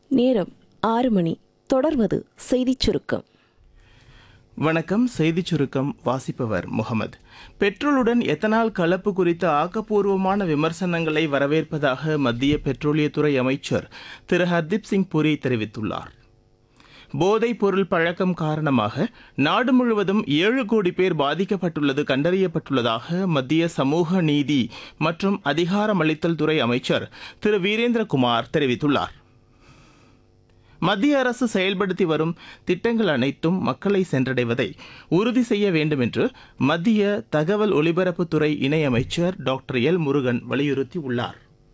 நேரம் ஆறு மணி தொடர்வது செய்திச் சுருக்கம் வணக்கம் செய்திச் சுருக்கம் வாசிப்பவர் முகமது பெட்ரோலுடன் எத்தனால் கலப்பு குறித்த ஆக்கப்பூர்வமான விமர்சனங்களை வரவேற்பதாக மத்திய பெட்ரோலியத்துறை அமைச்சர் திரு ஹர்தீப் சிங் புரி தெரிவித்துள்ளார் போதைப் பொருள் பழக்கம் காரணமாக நாடு முழுவதும் ஏழு கோடி பேர் பாதிக்கப்பட்டுள்ளது கண்டறியப்பட்டுள்ளதாக மத்திய சமூக நீதி மற்றும் அதிகாரமளித்தல் துறை அமைச்சர் திரு வீரேந்திரகுமார் தெரிவித்துள்ளார் மத்திய அரசு செயல்படுத்தி வரும் திட்டங்கள் அனைத்தும் மக்களை சென்றடைவதை உறுதி செய்ய வேண்டும் என்று மத்திய தகவல் ஒலிபரப்புத்துறை இணையமைச்சர் டாக்டர் எல் முருகன் வலியுறுத்தியுள்ளார்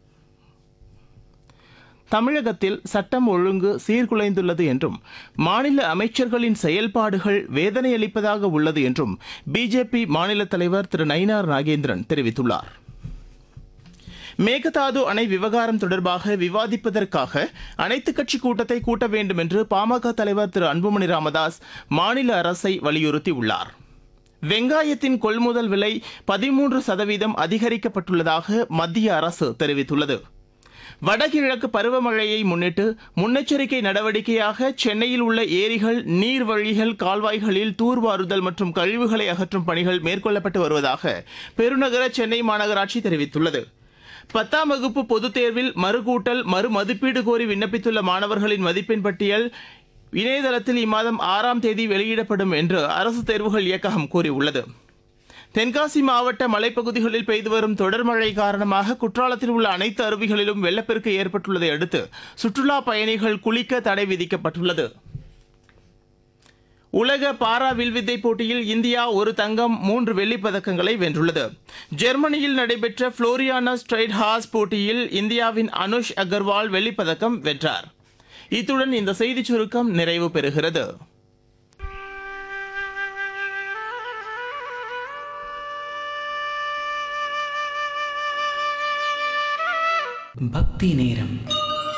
தமிழகத்தில் சட்டம் ஒழுங்கு சீர்குலைந்துள்ளது என்றும் மாநில அமைச்சர்களின் செயல்பாடுகள் வேதனையளிப்பதாக உள்ளது என்றும் பிஜேபி மாநில தலைவர் திரு நயினார் நாகேந்திரன் தெரிவித்துள்ளார் மேகதாது அணை விவகாரம் தொடர்பாக விவாதிப்பதற்காக அனைத்துக் கட்சி கூட்டத்தை கூட்ட வேண்டும் என்று பாமக தலைவர் திரு அன்புமணி ராமதாஸ் மாநில அரசை வலியுறுத்தியுள்ளார் வெங்காயத்தின் கொள்முதல் விலை பதிமூன்று சதவீதம் அதிகரிக்கப்பட்டுள்ளதாக மத்திய அரசு தெரிவித்துள்ளது வடகிழக்கு பருவமழையை முன்னிட்டு முன்னெச்சரிக்கை நடவடிக்கையாக சென்னையில் உள்ள ஏரிகள் நீர்வழிகள் கால்வாய்களில் தூர்வாருதல் மற்றும் கழிவுகளை அகற்றும் பணிகள் மேற்கொள்ளப்பட்டு வருவதாக பெருநகர சென்னை மாநகராட்சி தெரிவித்துள்ளது பத்தாம் வகுப்பு பொதுத் தேர்வில் மறுகூட்டல் மறு மதிப்பீடு கோரி விண்ணப்பித்துள்ள மாணவர்களின் மதிப்பெண் பட்டியல் இணையதளத்தில் இம்மாதம் ஆறாம் தேதி வெளியிடப்படும் என்று அரசு தேர்வுகள் இயக்ககம் கூறியுள்ளது தென்காசி மாவட்ட மலைப்பகுதிகளில் பெய்து வரும் தொடர் மழை காரணமாக குற்றாலத்தில் உள்ள அனைத்து அருவிகளிலும் வெள்ளப்பெருக்கு ஏற்பட்டுள்ளதை அடுத்து சுற்றுலா பயணிகள் குளிக்க தடை விதிக்கப்பட்டுள்ளது உலக பாரா வில்வித்தை போட்டியில் இந்தியா ஒரு தங்கம் மூன்று வெள்ளிப் பதக்கங்களை வென்றுள்ளது ஜெர்மனியில் நடைபெற்ற புளோரியானா ஸ்ட்ரைட் ஹாஸ் போட்டியில் இந்தியாவின் அனுஷ் அகர்வால் வெள்ளிப் பதக்கம் வென்றார் இத்துடன் இந்த செய்திச் சுருக்கம் நிறைவு பெறுகிறது பக்தி நேரம்